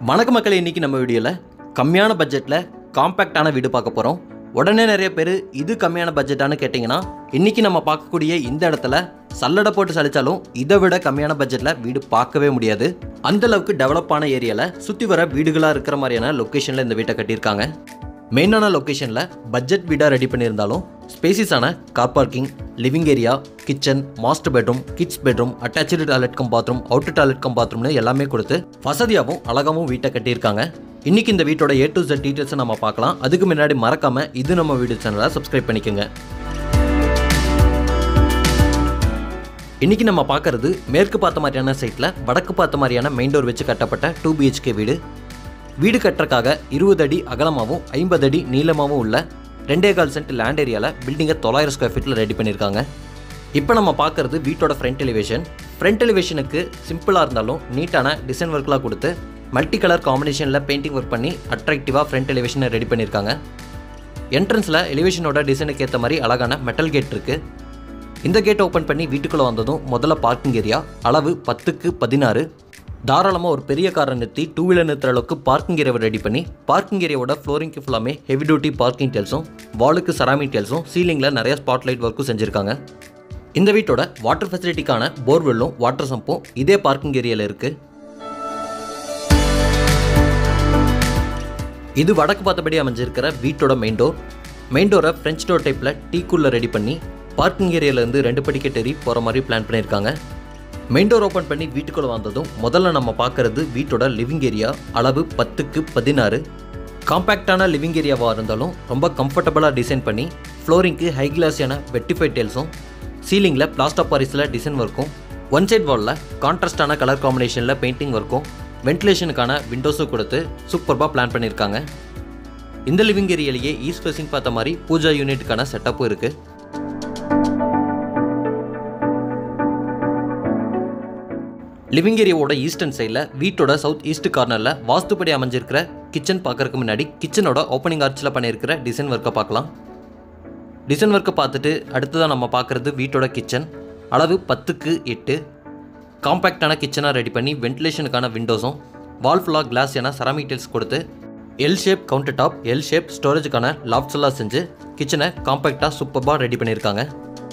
வணக்க மக்களே இன்னைக்கு நம்ம வீடியோவில் கம்மியான பட்ஜெட்டில் காம்பேக்டான வீடு பார்க்க போகிறோம் உடனே நிறைய பேர் இது கம்மியான பட்ஜெட்டானு கேட்டிங்கன்னா இன்னைக்கு நம்ம பார்க்கக்கூடிய இந்த இடத்துல சல்லடை போட்டு சலிச்சாலும் இதை விட கம்மியான பட்ஜெட்டில் வீடு பார்க்கவே முடியாது அந்த அளவுக்கு டெவலப் ஆன ஏரியாவில் சுற்றி வர வீடுகளாக இருக்கிற மாதிரியான லொக்கேஷனில் இந்த வீட்டை கட்டியிருக்காங்க மெயினான லொக்கேஷனில் பட்ஜெட் வீடாக ரெடி பண்ணியிருந்தாலும் ஸ்பேசிஸான car parking living area kitchen master bedroom kids bedroom attach toilet cum bathroom outer toilet cum பாத்ரூம்னு எல்லாமே கொடுத்து வசதியாகவும் அழகாகவும் வீட்டை கட்டியிருக்காங்க இன்னைக்கு இந்த வீட்டோட ஏ டு Z டீட்டெயில்ஸை நம்ம பார்க்கலாம் அதுக்கு முன்னாடி மறக்காம இது நம்ம வீடியோ சேனலை சப்ஸ்கிரைப் பண்ணிக்கோங்க இன்னைக்கு நம்ம பார்க்கறது மேற்கு பார்த்த மாதிரியான சைட்டில் வடக்கு பார்த்த மாதிரியான மெயின் டோர் வச்சு கட்டப்பட்ட டூ பிஹெச்கே வீடு வீடு கட்டுறக்காக இருபது அடி அகலமாகவும் ஐம்பது அடி நீளமாகவும் உள்ள ரெண்டே கால் சென்ட் லேண்ட் ஏரியாவில் பில்டிங்கை தொள்ளாயிரம் ஸ்கொயர் ஃபீட்டில் ரெடி பண்ணியிருக்காங்க இப்போ நம்ம பார்க்கறது வீட்டோட ஃப்ரண்ட் எலிவேஷன் ஃப்ரண்ட் எலிவேஷனுக்கு சிம்பிளாக இருந்தாலும் நீட்டான டிசைன் ஒர்க்லாம் கொடுத்து மல்டி கலர் காம்பினேஷனில் பெயிண்டிங் ஒர்க் பண்ணி அட்ராக்டிவாக ஃப்ரண்ட் எலிவேஷனை ரெடி பண்ணியிருக்காங்க என்ட்ரன்ஸில் எலிவேஷனோட டிசைனுக்கு ஏற்ற மாதிரி அழகான மெட்டல் கேட் இருக்குது இந்த கேட் ஓப்பன் பண்ணி வீட்டுக்குள்ளே வந்ததும் முதல்ல பார்க்கிங் ஏரியா அளவு பத்துக்கு பதினாறு தாராளமாக ஒரு பெரிய காரை நிறுத்தி டூ வீலர் நிறுத்துற அளவுக்கு பார்க்கிங் ஏரியாவை ரெடி பண்ணி பார்க்கிங் ஏரியாவோட ஃப்ளோரிங்க்கு ஃபுல்லாமே ஹெவி டியூட்டி பார்க்கிங் டெல்ஸும் வாலுக்கு செராமிக் டெல்ஸும் சீலிங்கில் நிறைய ஸ்பாட்லைட் ஒர்க்கும் செஞ்சுருக்காங்க இந்த வீட்டோட வாட்டர் ஃபெசிலிட்டிக்கான போர்வெல்லும் வாட்டர் சம்பும் இதே பார்க்கிங் ஏரியாவில் இருக்குது இது வடக்கு பார்த்தபடி அமைஞ்சிருக்கிற வீட்டோட மெயின் டோர் மெயின் டோரை ஃப்ரெஞ்ச் டோர் டைப்பில் டீக்குள்ளே ரெடி பண்ணி பார்க்கிங் ஏரியாவிலேருந்து ரெண்டு படிக்கட்டு ஏறி போகிற மாதிரி பிளான் பண்ணியிருக்காங்க மெயின் டோர் ஓப்பன் பண்ணி வீட்டுக்குள்ளே வந்ததும் முதல்ல நம்ம பார்க்கறது வீட்டோட லிவிங் ஏரியா அளவு பத்துக்கு பதினாறு காம்பேக்டான லிவிங் ஏரியாவாக இருந்தாலும் ரொம்ப கம்ஃபர்டபுளாக டிசைன் பண்ணி ஃப்ளோரிங்க்கு ஹை கிளாஸியான வெட்டிஃபைட் டேல்ஸும் சீலிங்கில் பிளாஸ்டர் பாரிஸில் டிசைன் ஒர்க்கும் ஒன் சைட் வாலில் கான்ட்ராஸ்டான கலர் காம்பினேஷனில் பெயிண்டிங் ஒர்க்கும் வென்டிலேஷனுக்கான விண்டோஸும் கொடுத்து சூப்பர்பாக பிளான் பண்ணியிருக்காங்க இந்த லிவிங் ஏரியாலேயே ஈஸ்ட் ஃபேசிங் பார்த்த மாதிரி பூஜா யூனிட்டுக்கான செட்டப்பும் இருக்குது லிவிங் ஏரியாவோட ஈஸ்டர்ன் சைடில் வீட்டோட சவுத் ஈஸ்ட் கார்னரில் வாஸ்துப்படி அமைஞ்சிருக்கிற கிச்சன் பார்க்கறதுக்கு முன்னாடி கிச்சனோட ஓப்பனிங் ஆர்ச்சில் பண்ணியிருக்கிற டிசைன் ஒர்க்கை பார்க்கலாம் டிசைன் ஒர்க்கை பார்த்துட்டு அடுத்ததாக நம்ம பார்க்குறது வீட்டோட கிச்சன் அளவு பத்துக்கு எட்டு காம்பேக்டான கிச்சனாக ரெடி பண்ணி வென்டிலேஷனுக்கான விண்டோஸும் வால் ஃபுல்லாக கிளாஸ் என செராமிக் டைல்ஸ் கொடுத்து L shape counter top L shape ஸ்டோரேஜுக்கான லாப்ஸ் எல்லாம் செஞ்சு கிச்சனை காம்பேக்டாக சூப்பராக ரெடி பண்ணியிருக்காங்க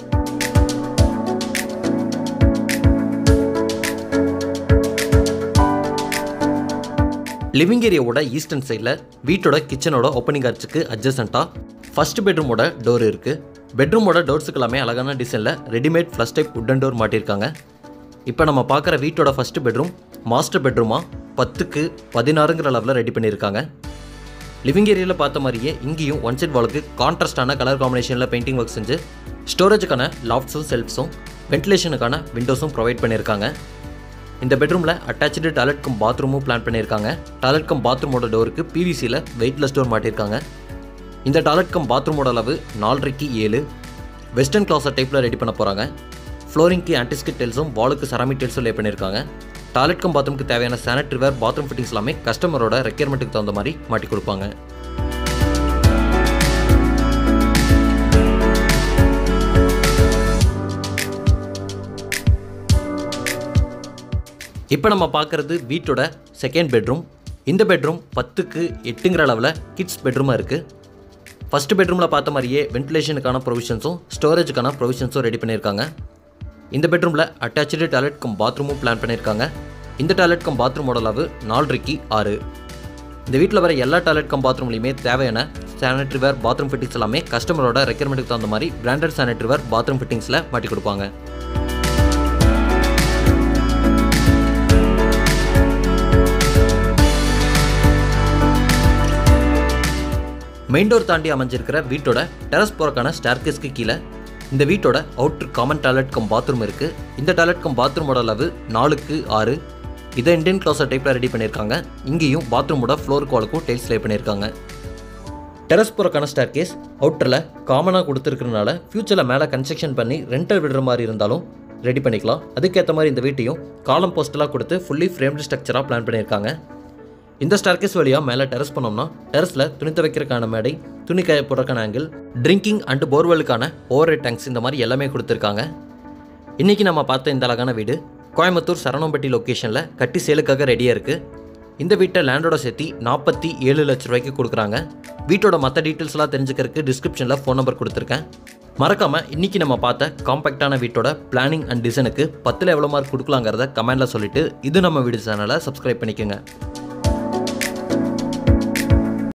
லிவிங் ஏரியாவோட ஈஸ்டர்ன் சைடில் வீட்டோட கிச்சனோட ஓப்பனிங் ஆர்ச்சுக்கு அட்ஜசண்ட்டாக ஃபர்ஸ்ட் பெட்ரூமோட டோர் இருக்குது பெட்ரூமோட டோர்ஸுக்கு எல்லாமே அழகான டிசைனில் readymade flush type wooden door மாட்டியிருக்காங்க இப்போ நம்ம பார்க்குற வீட்டோட ஃபர்ஸ்ட் பெட்ரூம் மாஸ்டர் பெட்ரூமாக பத்துக்கு பதினாறுங்கிற அளவில் ரெடி பண்ணியிருக்காங்க லிவிங் ஏரியாவில் பார்த்த மாதிரியே இங்கேயும் ஒன் சைட் வாலுக்கு கான்ட்ராஸ்டான கலர் காம்பினேஷனில் பெயிண்டிங் ஒர்க் செஞ்சு ஸ்டோரேஜுக்கான லாஃப்ட்ஸும் செல்ஃப்ஸும் வென்டிலேஷனுக்கான விண்டோஸும் ப்ரொவைட் பண்ணியிருக்காங்க இந்த பெட்ரூமில் அட்டாச்சு டாய்லெட் கம் பாத்ரூமும் பிளான் பண்ணியிருக்காங்க டாய்லெட் கம் பாத்ரூமோட டோருக்கு பிவிசியில் வெயிட்லெஸ் டோர் மாட்டியிருக்காங்க இந்த டாய்லெட் கம் பாத்ரூமோட அளவு நாலரைக்கு ஏழு வெஸ்டர்ன் கிளாஸர் டைப்பில் ரெடி பண்ண போகிறாங்க ஃப்ளோரிங்க்கு ஆன்டிஸ்கிட் டெல்ஸும் வாலுக்கு செராமிக் டெல்ஸும் லே பண்ணியிருக்காங்க டாய்லெட் கம் பாத்ரூமுக்கு தேவையான சானிட்டரி வேர் பாத்ரூம் ஃபிட்டிங்ஸ் எல்லாமே கஸ்டமரோட ரெக்யர்மெண்ட்டுக்கு தகுந்த மாதிரி மாட்டி கொடுப்பாங்க இப்போ நம்ம பார்க்குறது வீட்டோட செகண்ட் பெட்ரூம் இந்த பெட்ரூம் பத்துக்கு எட்டுங்கிற அளவில் கிட்ஸ் பெட்ரூமாக இருக்குது ஃபஸ்ட்டு பெட்ரூமில் பார்த்த மாதிரியே வென்டிலேஷனுக்கான ப்ரொவிஷன்ஸும் ஸ்டோரேஜுக்கான ப்ரொவிஷன்ஸும் ரெடி பண்ணியிருக்காங்க இந்த பெட்ரூமில் அட்டாச்சு டாய்லெட் கம் பாத்ரூமும் பிளான் பண்ணியிருக்காங்க இந்த டாய்லெட் கம் பாத்ரூமோட அளவு நாலரைக்கு ஆறு இந்த வீட்டில் வர எல்லா டாய்லெட் கம் பாத்ரூம்லையுமே தேவையான சானிட்டரி வேர் பாத்ரூம் ஃபிட்டிங்ஸ் எல்லாமே கஸ்டமரோட ரெக்யர்மெண்ட்டுக்கு தகுந்த மாதிரி பிராண்டட் சானிட்டரி வேர் பாத்ரூம் ஃபிட்டிங்ஸில் மாட்டி கொடுப்பாங்க மெயின் டோர் தாண்டி அமைஞ்சிருக்கிற வீட்டோட டெரஸ் போறக்கான ஸ்டார்கேஸ்க்கு கீழே இந்த வீட்டோட outer common toilet cum bathroom இருக்குது இந்த டாய்லெட் கம் பாத்ரூமோட அளவு நாலுக்கு ஆறு இதை இண்டியன் க்ளாஸர் டைப்பில் ரெடி பண்ணியிருக்காங்க இங்கேயும் பாத்ரூமோட ஃப்ளோர் காலுக்கும் டைல்ஸ் லே பண்ணியிருக்காங்க டெரஸ் போறக்கான ஸ்டார்கேஸ் அவுட்டரில் காமனாக கொடுத்துருக்கறனால ஃப்யூச்சரில் மேலே கன்ஸ்ட்ரக்ஷன் பண்ணி ரெண்டல் விடுற மாதிரி இருந்தாலும் ரெடி பண்ணிக்கலாம் அதுக்கேற்ற மாதிரி இந்த வீட்டையும் காலம் போஸ்டலாக கொடுத்து ஃபுல்லி ஃப்ரேம்டு ஸ்ட்ரக்சராக பிளான் பண்ணியிருக்காங்க இந்த ஸ்டார்கேஸ் வழியாக மேலே டெரஸ் பண்ணோம்னா டெரஸில் துணி துவைக்கிறதுக்கான மேடை துணி காய போடுறதுக்கான ஆங்கிள் ட்ரிங்கிங் அண்ட் போர்வெலுக்கான ஓவர் டேங்க்ஸ் இந்த மாதிரி எல்லாமே கொடுத்துருக்காங்க இன்றைக்கி நம்ம பார்த்த இந்த அழகான வீடு கோயம்புத்தூர் சரணம்பட்டி லொக்கேஷனில் கட்டி சேலுக்காக ரெடியாக இருக்குது இந்த வீட்டை லேண்டோட சேர்த்து நாற்பத்தி ஏழு லட்ச ரூபாய்க்கு கொடுக்குறாங்க வீட்டோட மற்ற டீட்டெயில்ஸ்லாம் தெரிஞ்சுக்கிறதுக்கு டிஸ்கிரிப்ஷனில் ஃபோன் நம்பர் கொடுத்துருக்கேன் மறக்காமல் இன்றைக்கி நம்ம பார்த்த காம்பேக்டான வீட்டோட பிளானிங் அண்ட் டிசைனுக்கு பத்தில் எவ்வளோ மார்க் கொடுக்கலாங்கிறத கமெண்டில் சொல்லிவிட்டு இது நம்ம வீடு சேனலை சப்ஸ்கிரைப் பண்ணிக்கோங்க